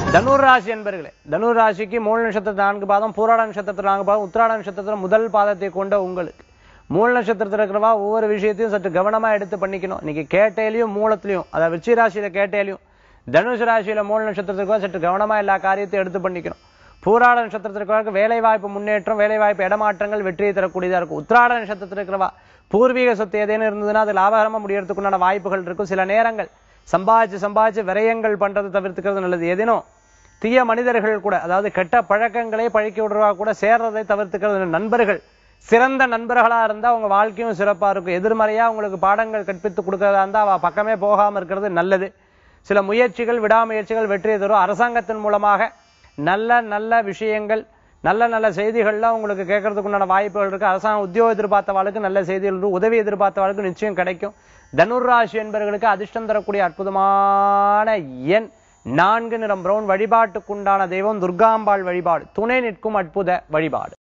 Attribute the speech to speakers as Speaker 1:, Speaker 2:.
Speaker 1: தனுர் ராசி என்பர்களே தனுர் ராசிக்கு மூல நட்சத்திரத்தில் நான்கு பாதம் பூராட நட்சத்திரத்தில் நான்கு பாதம் உத்திராட நட்சத்திரத்தில் முதல் பாதத்தை கொண்ட உங்களுக்கு மூல நட்சத்திரத்தில் இருக்கிறவா ஒவ்வொரு விஷயத்தையும் சற்று கவனமா எடுத்து பண்ணிக்கணும் இன்னைக்கு கேட்டையிலையும் மூலத்திலையும் அதாவது விருச்சிக ராசியில கேட்டையிலையும் தனுஷ் ராசியில மூல நட்சத்திரத்துக்கு சற்று கவனமா எல்லா காரியத்தையும் எடுத்து பண்ணிக்கணும் பூராட நட்சத்திரத்திற்கு வேலை வாய்ப்பு முன்னேற்றம் வேலை வாய்ப்பு இடமாற்றங்கள் வெற்றியை தரக்கூடியதா இருக்கும் உத்திராட நட்சத்திரத்தில் இருக்கிறவா பூர்வீக சொத்து ஏதேனும் இருந்ததுன்னா அது லாபகரமா முடியறதுக்குண்டான வாய்ப்புகள் இருக்கும் சில நேரங்கள் சம்பாதிச்சு சம்பாதிச்சு விரயங்கள் பண்றதை தவிர்த்துக்கிறது நல்லது ஏதேனும் தீய மனிதர்கள் கூட அதாவது கெட்ட பழக்கங்களை பழக்கி விடுறவா கூட சேர்றதை தவிர்த்துக்கிறது நண்பர்கள் சிறந்த நண்பர்களா இருந்தா உங்க வாழ்க்கையும் சிறப்பா இருக்கும் எதிர்மறையா உங்களுக்கு பாடங்கள் கற்பித்து கொடுக்கறதா இருந்தா அவ பக்கமே போகாம இருக்கிறது நல்லது சில முயற்சிகள் விடாமுயற்சிகள் வெற்றியை தரும் அரசாங்கத்தின் மூலமாக நல்ல நல்ல விஷயங்கள் நல்ல நல்ல செய்திகள்லாம் உங்களுக்கு கேட்கறதுக்கு உண்டான வாய்ப்புகள் இருக்கு அரசாங்கம் உத்தியோகம் எதிர்பார்த்தவாளுக்கு நல்ல செய்திகள் இருக்கும் உதவி எதிர்பார்த்தவாளுக்கு நிச்சயம் கிடைக்கும் தனுர் ராசி என்பவர்களுக்கு அதிர்ஷ்டம் தரக்கூடிய அற்புதமான எண் நான்கு நிறம் பிரவுன் வழிபாட்டுக்குண்டான தெய்வம் துர்காம்பாள் வழிபாடு துணை நிற்கும் அற்புத வழிபாடு